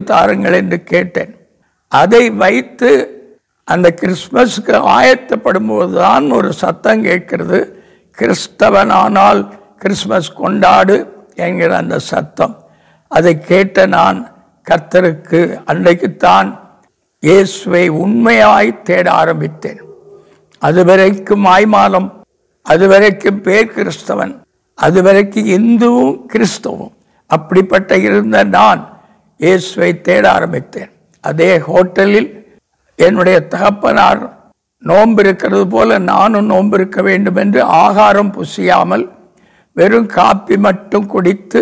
தாருங்கள் என்று கேட்டேன் அதை வைத்து அந்த கிறிஸ்மஸ்க்கு ஆயத்தப்படும் போதுதான் ஒரு சத்தம் கேட்கிறது கிறிஸ்தவனானால் கிறிஸ்மஸ் கொண்டாடு என்கிற அந்த சத்தம் அதை கேட்ட நான் கர்த்தருக்கு அன்றைக்குத்தான் இயேசுவை உண்மையாய் தேட ஆரம்பித்தேன் அதுவரைக்கும் மாய்மாலம் அதுவரைக்கும் பேர் கிறிஸ்தவன் அதுவரைக்கும் இந்துவும் கிறிஸ்தவம் அப்படிப்பட்ட இருந்த நான் இயேசுவை தேட ஆரம்பித்தேன் அதே ஹோட்டலில் என்னுடைய தகப்பனார் நோன்பு இருக்கிறது போல நானும் நோன்பு இருக்க வேண்டும் என்று ஆகாரம் புசியாமல் வெறும் காப்பி மட்டும் குடித்து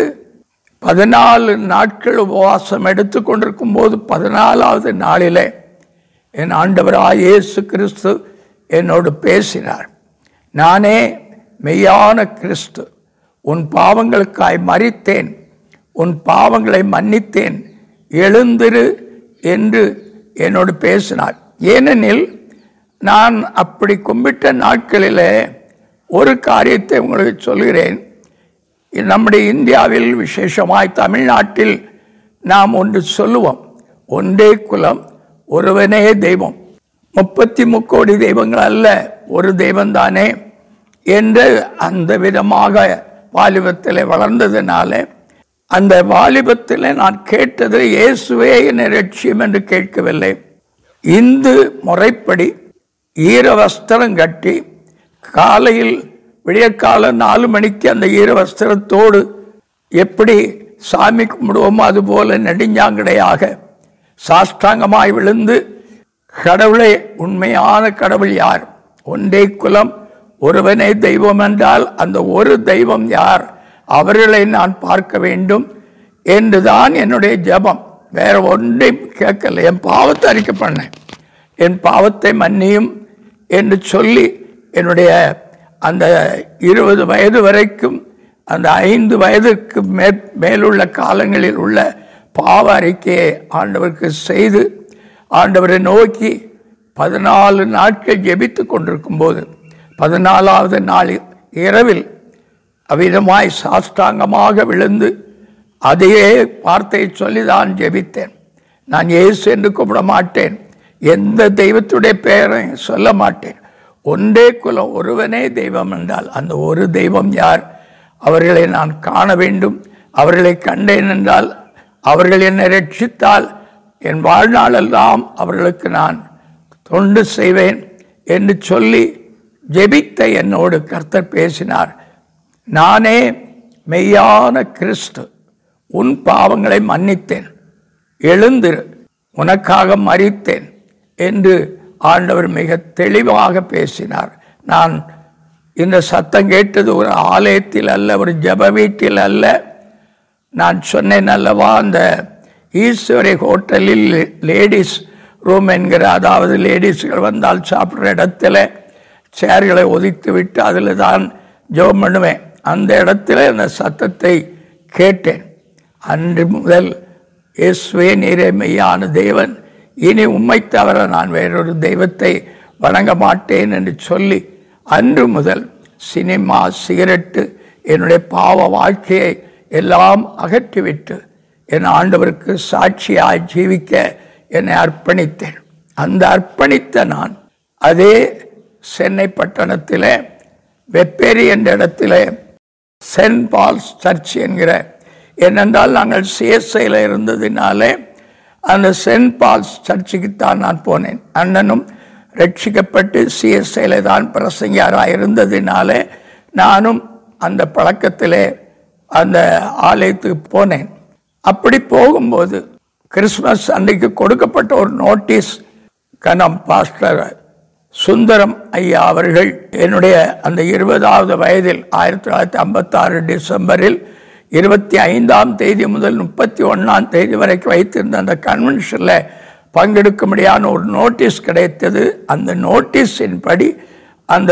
பதினாலு நாட்கள் உபவாசம் எடுத்து கொண்டிருக்கும் போது பதினாலாவது நாளிலே என் ஆண்டவராய் இயேசு கிறிஸ்து என்னோடு பேசினார் நானே மெய்யான கிறிஸ்து உன் பாவங்களுக்காய் மறித்தேன் உன் பாவங்களை மன்னித்தேன் எழுந்திரு என்று என்னோடு பேசினார் ஏனெனில் நான் அப்படி கும்பிட்ட நாட்களிலே ஒரு காரியத்தை உங்களுக்கு சொல்கிறேன் நம்முடைய இந்தியாவில் விசேஷமாய் தமிழ்நாட்டில் நாம் ஒன்று சொல்லுவோம் ஒன்றே குலம் ஒருவனே தெய்வம் முப்பத்தி முக்கோடி தெய்வங்கள் அல்ல ஒரு தெய்வம்தானே என்று அந்த விதமாக வாலிபத்தில் வளர்ந்ததுனால அந்த வாலிபத்தில் நான் கேட்டது இயேசுவே என்னை ரட்சியம் என்று கேட்கவில்லை இந்து முறைப்படி ஈர வஸ்திரம் கட்டி காலையில் விடியற்கால நாலு மணிக்கு அந்த ஈர வஸ்திரத்தோடு எப்படி சாமி கும்பிடுவோமோ அதுபோல நெடுஞ்சாங்கடையாக சாஷ்டாங்கமாய் விழுந்து கடவுளே உண்மையான கடவுள் யார் ஒன்றே குலம் ஒருவனே தெய்வம் என்றால் அந்த ஒரு தெய்வம் யார் அவர்களை நான் பார்க்க வேண்டும் என்றுதான் என்னுடைய ஜெபம் வேற ஒன்றையும் கேட்கல என் பாவத்தை அறிக்கை பண்ணேன் என் பாவத்தை மன்னியும் என்று சொல்லி என்னுடைய அந்த இருபது வயது வரைக்கும் அந்த ஐந்து வயதுக்கு மே மேலுள்ள காலங்களில் உள்ள பாவ அறிக்கையை ஆண்டவருக்கு செய்து ஆண்டவரை நோக்கி பதினாலு நாட்கள் ஜெபித்து கொண்டிருக்கும் போது பதினாலாவது நாள் இரவில் அவ்விதமாய் சாஷ்டாங்கமாக விழுந்து அதையே வார்த்தையை சொல்லி தான் ஜெபித்தேன் நான் இயேசு என்று கூப்பிட மாட்டேன் எந்த தெய்வத்துடைய பெயரை சொல்ல மாட்டேன் ஒன்றே குலம் ஒருவனே தெய்வம் என்றால் அந்த ஒரு தெய்வம் யார் அவர்களை நான் காண வேண்டும் அவர்களை கண்டேன் என்றால் அவர்கள் என்னை ரட்சித்தால் என் வாழ்நாளெல்லாம் அவர்களுக்கு நான் தொண்டு செய்வேன் என்று சொல்லி ஜெபித்த என்னோடு கர்த்தர் பேசினார் நானே மெய்யான கிறிஸ்து உன் பாவங்களை மன்னித்தேன் எழுந்திரு உனக்காக மறித்தேன் என்று ஆண்டவர் மிக தெளிவாக பேசினார் நான் இந்த சத்தம் கேட்டது ஒரு ஆலயத்தில் அல்ல ஒரு ஜப வீட்டில் அல்ல நான் சொன்னேன் அல்லவா அந்த ஈஸ்வரி ஹோட்டலில் லேடிஸ் ரூம் என்கிற அதாவது லேடிஸ்கள் வந்தால் சாப்பிட்ற இடத்துல சேர்களை ஒதுக்கி விட்டு அதில் தான் ஜெபம் பண்ணுவேன் அந்த இடத்துல அந்த சத்தத்தை கேட்டேன் அன்று முதல் இயேசுவே நீரே மெய்யான தேவன் இனி உம்மை தவிர நான் வேறொரு தெய்வத்தை வணங்க மாட்டேன் என்று சொல்லி அன்று முதல் சினிமா சிகரெட்டு என்னுடைய பாவ வாழ்க்கையை எல்லாம் அகற்றிவிட்டு என் ஆண்டவருக்கு சாட்சியாய் ஜீவிக்க என்னை அர்ப்பணித்தேன் அந்த அர்ப்பணித்த நான் அதே சென்னை பட்டணத்தில் வெப்பேரி என்ற இடத்துல சென்ட் பால்ஸ் சர்ச் என்கிற ஏனென்றால் நாங்கள் சிஎஸ்ஐயில் இருந்ததினாலே அந்த சென்ட் பால்ஸ் சர்ச்சுக்குத்தான் நான் போனேன் அண்ணனும் ரட்சிக்கப்பட்டு சிஎஸ்ஐயில் தான் பிரசங்கியாராக இருந்ததினாலே நானும் அந்த பழக்கத்திலே அந்த ஆலயத்துக்கு போனேன் அப்படி போகும்போது கிறிஸ்மஸ் அன்றைக்கு கொடுக்கப்பட்ட ஒரு நோட்டீஸ் கனம் பாஸ்டர் சுந்தரம் ஐயா அவர்கள் என்னுடைய அந்த இருபதாவது வயதில் ஆயிரத்தி தொள்ளாயிரத்தி ஐம்பத்தாறு டிசம்பரில் இருபத்தி ஐந்தாம் தேதி முதல் முப்பத்தி ஒன்றாம் தேதி வரைக்கும் வைத்திருந்த அந்த கன்வென்ஷனில் பங்கெடுக்கும்படியான ஒரு நோட்டீஸ் கிடைத்தது அந்த நோட்டீஸின் படி அந்த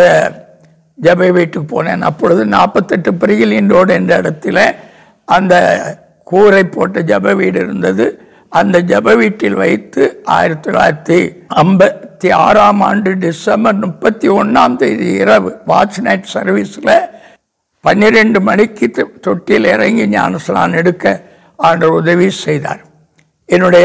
ஜப வீட்டுக்கு போனேன் அப்பொழுது நாற்பத்தெட்டு பிரிகிலின் ரோடு என்ற இடத்துல அந்த கூரை போட்ட ஜப வீடு இருந்தது அந்த ஜப வீட்டில் வைத்து ஆயிரத்தி தொள்ளாயிரத்தி ஐம்பத்தி ஆறாம் ஆண்டு டிசம்பர் முப்பத்தி ஒன்றாம் தேதி இரவு வாட்ச் நைட் சர்வீஸில் பன்னிரெண்டு மணிக்கு தொட்டியில் இறங்கி ஞானஸ்நானம் எடுக்க ஆண்டவர் உதவி செய்தார் என்னுடைய